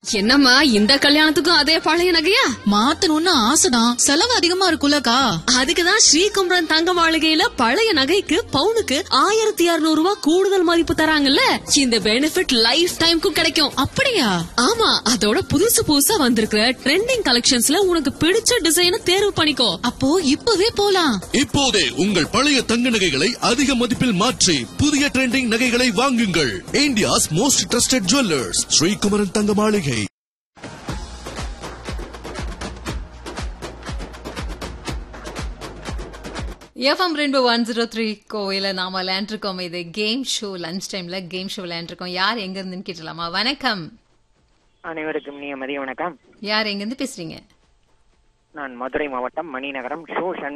என்னம்மா இந்த கல்யாணத்துக்கும் அதே பழைய நகையா மாத்தணும்னு ஆசைதான் செலவு அதிகமா இருக்குல்லக்கா அதுக்குதான் ஸ்ரீகுமரன் தங்க மாளிகையில பழைய நகைக்கு பவுனுக்கு ஆயிரத்தி இருநூறு ரூபாய் கூடுதல் மதிப்பு தராங்கல்ல இந்த பெனிஃபிட் லைஃப் டைம்க்கும் கிடைக்கும் அப்படியா ஆமா அதோட புதுசு புதுசா வந்திருக்கிற ட்ரெண்டிங் கலெக்ஷன்ஸ்ல உனக்கு பிடிச்ச டிசைனை தேர்வு பண்ணிக்கோ அப்போ இப்பவே போலாம் இப்போதே உங்கள் பழைய தங்க நகைகளை அதிக மதிப்பில் மாற்றி புதிய ட்ரெண்டிங் நகைகளை வாங்குங்கள் India's most trusted jewellers Sreekumaran Thanga Maligai FM ரெண்டு ஒன் ஜீரோ த்ரீ கோவில நாம விளையாண்டுருக்கோம் இது கேம் ஷோ லஞ்ச் டைம்ல கேம் ஷோ விளையாண்டுருக்கோம் யார் எங்க இருந்துன்னு கேட்டலாமா வணக்கம் அனைவருக்கும் நீ மதிய வணக்கம் யார் எங்க இருந்து பேசுறீங்க நான் மதுரை மாவட்டம் மணிநகரம் ஷோ